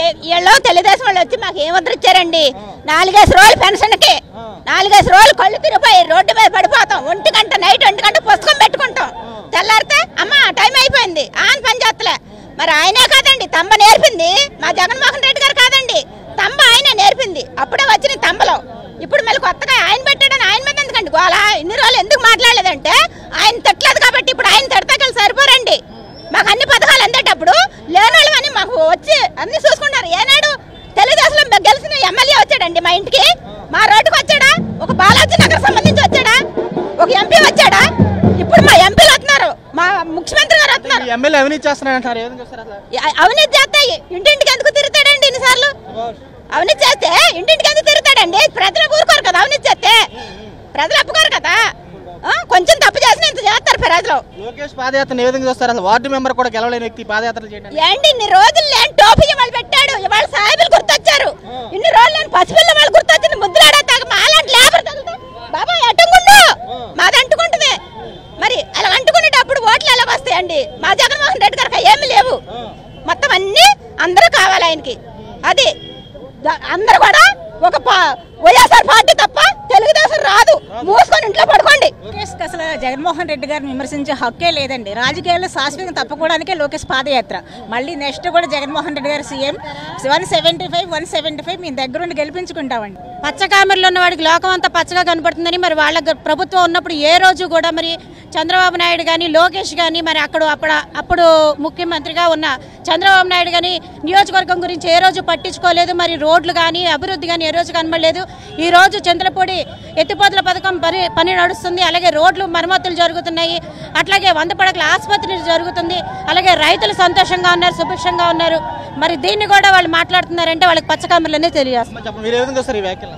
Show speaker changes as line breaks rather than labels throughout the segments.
వీళ్ళు తెలుగుదేశం వాళ్ళు వచ్చి మాకు ఏం ఇచ్చారండి నాలుగేసి రోజులు పెన్షన్ కి నాలుగేసి రోజులు కళ్ళు తిరిగిపోయి రోడ్డు మీద పడిపోతాం ఒంటి గంట నైట్ ఒంటి గంట పుస్తకం పెట్టుకుంటాం తెల్లారితే అమ్మ టైం అయిపోయింది ఆయన పని చేస్తలే మరి ఆయనే కాదండి తంబ నేర్పింది మా జగన్మోహన్ రెడ్డి గారు కాదండి తంబ ఆయనే నేర్పింది అప్పుడే వచ్చిన తంబలో ఇప్పుడు మళ్ళీ కొత్తగా ఆయన పెట్టాడని ఆయన మీద ఎందుకండి గోళ ఇన్ని రోజులు ఎందుకు మాట్లాడలేదంటే ఆయన తిట్టలేదు కాబట్టి ఇప్పుడు ఆయన తిడతాకలు సరిపోరండి మాకు అన్ని పథకాలు అందేటప్పుడు లేనోళ్ళమని మాకు వచ్చి అన్ని చూసుకుంటారు ఏనాడు తెలుగుదేశంలో మేము గెలిచిన ఎమ్మెల్యే వచ్చాడండి మా ఇంటికి మా రోడ్డుకి వచ్చాడా ఒక బాలాజీ నగర్ సంబంధించి వచ్చాడా ఒక ఎంపీ వచ్చాడా ఇప్పుడు మా ఎంపీలు వస్తున్నారు మా ముఖ్యమంత్రి గారు వస్తున్నారు
ఈ ఎమ్మెల్యే అవినీతి చేస్తున్నారంటారు ఏం చూస్తారు అసలు
అ- అవినీతి చేస్తే ఇంటింటికి ఎందుకు తిరుగుతాడండి ఇన్నిసార్లు అవినీతి చేస్తే ఇంటింటికి ఎందుకు తిరుగుతాడండి ప్రజలు ఊరుకోరు కదా అవినీతి చేస్తే ప్రజలు ఒప్పుకోరు కదా ఆ, కొంచెం తప్పు చేసిన ఇంత చేస్తారు ప్రజలు
లోకేష్ పాదయాత్ర ఏ విధంగా చూస్తారు అసలు వార్డు మెంబర్ కూడా గెలవలేని వ్యక్తి పాదయాత్రలు చేయడానికి
ఏంటి ఇన్ని రోజులు లేని టోపీ ఇవాళ పెట్టాడు ఇవాళ సాయిబులు గుర్తొచ్చారు ఇన్ని రోజులు లేని పసిపిల్ల వాళ్ళు గుర్తొచ్చింది ముద్దులాడతాక మాలాంటి లేబర్ తగులుతా బాబా అడ్డుకుండు మాది అంటుకుంటుంది మరి అలా అంటుకునేటప్పుడు ఓట్లు ఎలాగ వస్తాయండి మా జగన్మోహన్ రెడ్డి గారికి ఏమీ లేవు మొత్తం అన్ని అందరూ కావాలి ఆయనకి అది ద- అందరూ కూడా ఒక పా- వైఎస్ఆర్ పార్టీ తప్ప తెలుగుదేశం రాదు మూసుకొని ఇంట్లో పడుకోండి
లోకేష్ కి అసలు జగన్మోహన్ రెడ్డి గారిని విమర్శించే హక్కే లేదండి రాజకీయాల్లో శాశ్వతంగా తప్పుకోవడానికే లోకేష్ పాదయాత్ర మళ్ళీ నెక్స్ట్ కూడా Jaganmohan Reddy garu CM one seventy five one seventy five మీ దగ్గరుండి గెలిపించుకుంటామండి
పచ్చ కామెరలో ఉన్న వాడికి లోకం అంతా పచ్చగా కనపడుతుందని మరి వాళ్ళ గ- ప్రభుత్వం ఉన్నప్పుడు ఏ రోజు కూడా మరి చంద్రబాబు నాయుడు కానీ లోకేష్ కానీ మరి అక్కడ అప్పుడు అప్పుడు ముఖ్యమంత్రిగా ఉన్న చంద్రబాబు నాయుడు కానీ నియోజకవర్గం గురించి ఏ రోజు పట్టించుకోలేదు మరి రోడ్లు కానీ అభివృద్ధి కానీ ఏ రోజు కనబడలేదు ఈ రోజు చంద్రపూడి ఎత్తిపోతల పథకం పని పని నడుస్తుంది అలాగే రోడ్లు మరమ్మతులు జరుగుతున్నాయి అట్లాగే వంద పడకల ఆసుపత్రి జరుగుతుంది అలాగే రైతులు సంతోషంగా ఉన్నారు సుభిక్షంగా ఉన్నారు మరి దీన్ని కూడా వాళ్ళు మాట్లాడుతున్నారంటే వాళ్ళకి పచ్చకామెరలనే తెలియజేస్తారు
చెప్పండి మీరు ఏ విధంగా చూస్తారు ఈ వ్యాఖ్యలు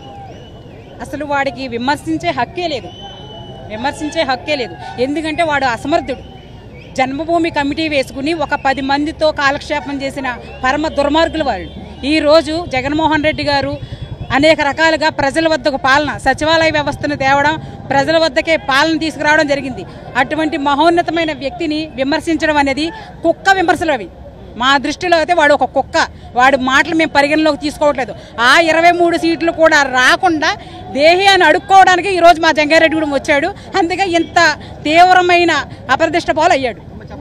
అసలు వాడికి విమర్శించే హక్కే లేదు విమర్శించే హక్కే లేదు ఎందుకంటే వాడు అసమర్థుడు జన్మభూమి కమిటీ వేసుకుని ఒక పది మందితో కాలక్షేపం చేసిన పరమ దుర్మార్గులు వాళ్ళు ఈరోజు జగన్మోహన్ రెడ్డి గారు అనేక రకాలుగా ప్రజల వద్దకు పాలన సచివాలయ వ్యవస్థను తేవడం ప్రజల వద్దకే పాలన తీసుకురావడం జరిగింది అటువంటి మహోన్నతమైన వ్యక్తిని విమర్శించడం అనేది కుక్క విమర్శలు అవి మా దృష్టిలో అయితే వాడు ఒక కుక్క వాడి మాటలు మేము పరిగణలోకి తీసుకోవట్లేదు ఆ ఇరవై మూడు సీట్లు కూడా రాకుండా దేహి అని అడుక్కోవడానికి ఈరోజు మా జంగారెడ్డి కూడా వచ్చాడు అందుకే ఇంత తీవ్రమైన అప్రదిష్ట పాలు అయ్యాడు